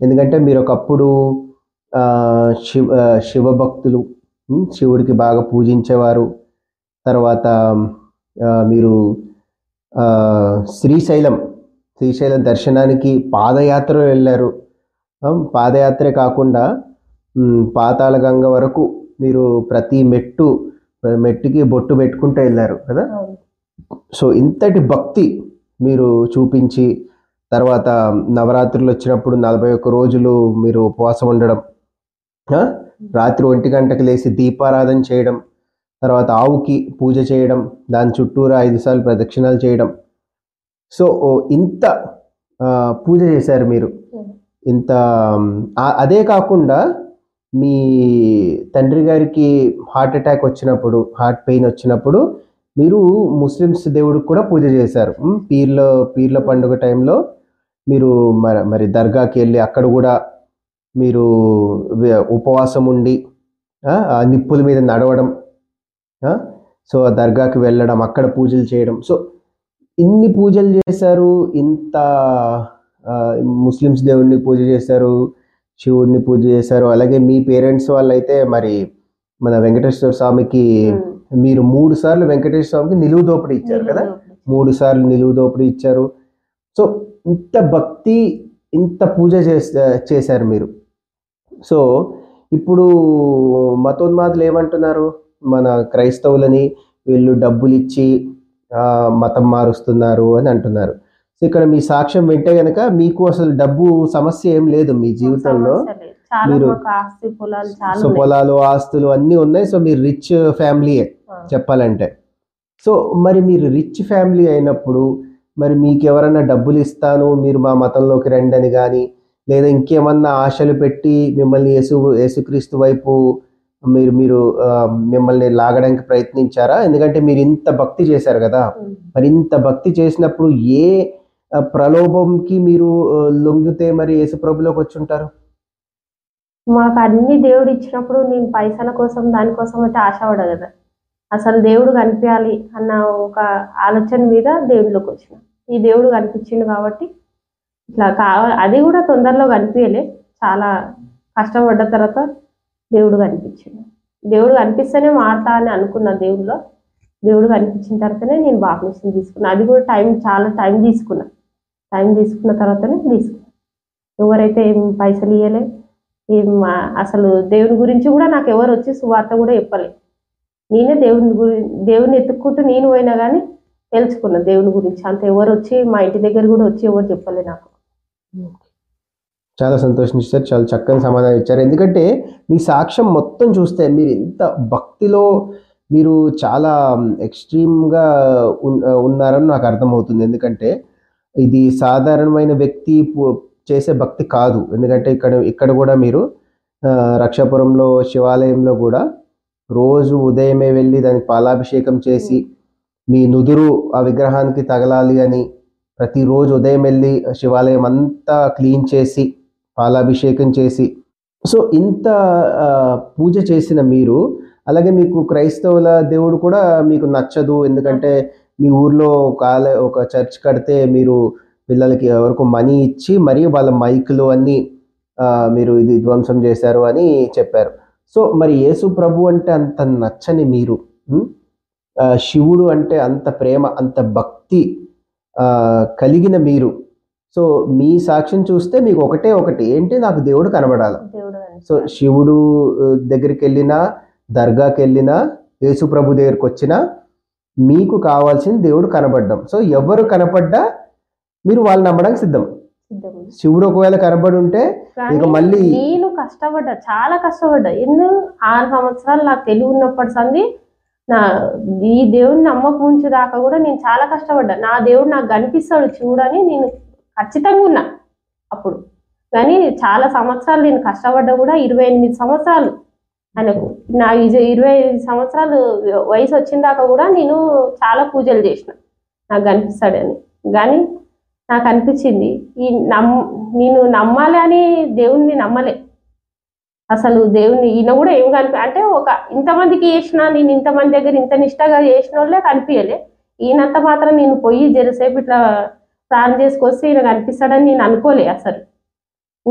ఎందుకంటే మీరు ఒకప్పుడు ఆ, శివ ఆ, శివభక్తులు ఉమ్, శివుడికి బాగా పూజించేవారు తర్వాత ఆ, మీరు ఆ, శ్రీశైలం శ్రీశైలం దర్శనానికి పాదయాత్రలో వెళ్ళారు ఆ, పాదయాత్రే కాకుండా ఉమ్, పాతాళగంగ వరకు మీరు ప్రతి మెట్టు మెట్టుకి బొట్టు పెట్టుకుంటూ వెళ్ళారు కదా అవును. సో ఇంతటి భక్తి మీరు చూపించి తర్వాత నవరాత్రులు వచ్చినప్పుడు నలభై ఒక్క రోజులు మీరు ఉపవాసం ఉండడం ఆ? రాత్రి ఒంటి గంటకు లేచి దీపారాధన చేయడం తర్వాత ఆవుకి పూజ చేయడం దాని చుట్టూరా ఐదు సార్లు ప్రదక్షిణాలు చేయడం సో ఓ ఇంత ఆ, పూజ చేశారు మీరు ఇంత ఆ- అదే కాకుండా మీ తండ్రి గారికి హార్ట్ అటాక్ వచ్చినప్పుడు హార్ట్ పెయిన్ వచ్చినప్పుడు మీరు ముస్లిమ్స్ దేవుడికి కూడా పూజ చేశారు ఉమ్, పీర్ల పీర్ల పండుగ టైంలో మీరు మరి మరి దర్గాకి వెళ్ళి అక్కడ కూడా మీరు వ- ఉపవాసం ఉండి ఆ, ఆ నిప్పుల మీద నడవడం ఆ, సో ఆ దర్గాకి వెళ్ళడం అక్కడ పూజలు చేయడం సో ఇన్ని పూజలు చేశారు ఇంత ఆ, ముస్లిమ్స్ దేవుడిని పూజ చేశారు శివుడిని పూజ చేశారు అలాగే మీ పేరెంట్స్ వాళ్ళైతే మరి మన వెంకటేశ్వర స్వామికి మీరు మూడు సార్లు వెంకటేశ్వర స్వామికి నిలువు దోపిడీ ఇచ్చారు కదా మూడు సార్లు నిలువు దోపిడీ ఇచ్చారు సో ఇంత భక్తి ఇంత పూజ చేసా చేశారు మీరు సో ఇప్పుడు మతోన్మాదులు ఏమంటున్నారు మన క్రైస్తవులని వీళ్ళు డబ్బులు ఇచ్చి ఆ, మతం మారుస్తున్నారు అని అంటున్నారు సో ఇక్కడ మీ సాక్ష్యం వింటే గనక మీకు అసలు డబ్బు సమస్య ఏం లేదు మీ జీవితంలో సమస్య లేదు. చాలా మీరు- మాకు ఆస్తి పొలాలు చాలా సో ఉన్నాయి. పొలాలు ఆస్తులు అన్నీ ఉన్నాయి సో మీరు రిచ్ ఫ్యామిలీయే ఆ. చెప్పాలంటే సో మరి మీరు రిచ్ ఫ్యామిలీ అయినప్పుడు మరి మీకు ఎవరైనా డబ్బులు ఇస్తాను మీరు మా మతంలోకి రండి అని కానీ లేదా ఇంకేమన్నా ఆశలు పెట్టి మిమ్మల్ని యేసు యేసుక్రీస్తు వైపు మీరు మీరు ఆ, మిమ్మల్ని లాగడానికి ప్రయత్నించారా ఎందుకంటే మీరు ఇంత భక్తి చేశారు కదా ఉమ్. మరి ఇంత భక్తి చేసినప్పుడు ఏ ఆ, ప్రలోభంకి మీరు ఆ, లొంగితే మరి యేసు ప్రభులోకి వచ్చి ఉంటారు మాకు అన్ని దేవుడు ఇచ్చినప్పుడు నేను పైసల కోసం దానికోసం అయితే ఆశపడ కదా అసలు దేవుడు కనిపించాలి అన్న ఒక ఆలోచన మీద దేవుడిలోకి వచ్చిన ఈ దేవుడు కనిపించిండు కాబట్టి ఇట్లా కావ అది కూడా తొందరలో కనిపించలే చాలా కష్టపడ్డ తర్వాత దేవుడు కనిపించిండు దేవుడు కనిపిస్తేనే మారుతా అని అనుకున్న దేవుడిలో దేవుడు కనిపించిన తర్వాతనే నేను బాప్టిజం తీసుకున్నా అది కూడా టైం చాలా టైం తీసుకున్నా టైం తీసుకున్న తర్వాతనే తీసుకున్నా ఎవరైతే ఏం పైసలు ఇవ్వలే ఏం ఆ- అసలు దేవుని గురించి కూడా నాకు ఎవరు వచ్చి సువార్త కూడా చెప్పలే నేనే దేవుని గురి దేవుని ఎత్తుక్కుంటూ నేను పోయినా కానీ తెలుసుకున్నా దేవుని గురించి అంత ఎవరు వచ్చి మా ఇంటి దగ్గర కూడా వచ్చి ఎవరు చెప్పలే నాకు చాలా సంతోషించారు చాలా చక్కని సమాధానం ఇచ్చారు ఎందుకంటే మీ సాక్ష్యం మొత్తం చూస్తే మీరు ఎంత భక్తిలో మీరు చాలా ఎక్స్ట్రీమ్గా ఉన్నారని నాకు అర్థమవుతుంది ఎందుకంటే ఇది సాధారణమైన వ్యక్తి పు- చేసే భక్తి కాదు ఎందుకంటే ఇక్కడ ఇక్కడ కూడా మీరు ఆ, రక్షాపురంలో శివాలయంలో కూడా రోజు ఉదయమే వెళ్ళి దానికి పాలాభిషేకం చేసి మీ నుదురు ఆ విగ్రహానికి తగలాలి అని ప్రతిరోజు ఉదయం వెళ్ళి శివాలయం అంతా క్లీన్ చేసి పాలాభిషేకం చేసి సో ఇంత ఆ, పూజ చేసిన మీరు అలాగే మీకు క్రైస్తవుల దేవుడు కూడా మీకు నచ్చదు ఎందుకంటే మీ ఊర్లో ఒక ఆల- ఒక చర్చ్ కడితే మీరు పిల్లలకి ఎవరికో మనీ ఇచ్చి మరియు వాళ్ళ మైకులు అన్నీ ఆ, మీరు ఇది ధ్వంసం చేశారు అని చెప్పారు సో మరి యేసు ప్రభు అంటే అంత నచ్చని మీరు ఉం? ఆ, శివుడు అంటే అంత ప్రేమ అంత భక్తి ఆ, కలిగిన మీరు సో మీ సాక్ష్యం చూస్తే మీకు ఒకటే ఒకటి ఏంటి నాకు దేవుడు కనబడాలి దేవుడు సో శివుడు ఆ, దగ్గరికి వెళ్ళినా దర్గాకి వెళ్ళినా యేసు ప్రభు దగ్గరికి వచ్చినా మీకు కావాల్సింది దేవుడు కనబడ్డం సో ఎవరు కనపడ్డా మీరు వాళ్ళు నమ్మడానికి సిద్ధం సిద్ధం ఉంది. శివుడు ఒకవేళ కనబడి ఉంటే కానీ ఇక మళ్ళీ- నేను కష్టపడ్డా చాలా కష్టపడ్డా ఎన్నో ఆరు సంవత్సరాలు నాకు తెలివి ఉన్నప్పటి సంది నా ఈ దేవుని నమ్మకం ముంచు దాకా కూడా నేను చాలా కష్టపడ్డా నా దేవుడు నాకు కనిపిస్తాడు చూడని నేను ఖచ్చితంగా ఉన్నా అప్పుడు కానీ చాలా సంవత్సరాలు నేను కష్టపడ్డా కూడా ఇరవై ఎనిమిది సంవత్సరాలు ఆయనకు నా ఇజ- ఇరవై ఐదు సంవత్సరాలు వయసు వచ్చిన దాకా కూడా నేను చాలా పూజలు చేసిన నాకు కనిపిస్తాడని కానీ నాకు అనిపించింది ఈ నమ్ నేను నమ్మాలి అని దేవుణ్ణి నమ్మలే అసలు దేవుణ్ణి ఈయన కూడా ఏం కనిపి అంటే ఒక ఇంతమందికి చేసిన నేను ఇంతమంది దగ్గర ఇంత నిష్టగా చేసిన వాళ్ళే కనిపించలే ఈయనంత మాత్రం నేను పోయి జరసేపు ఇట్లా ప్రాణం చేసుకొస్తే ఈయన కనిపిస్తాడని నేను అనుకోలే అసలు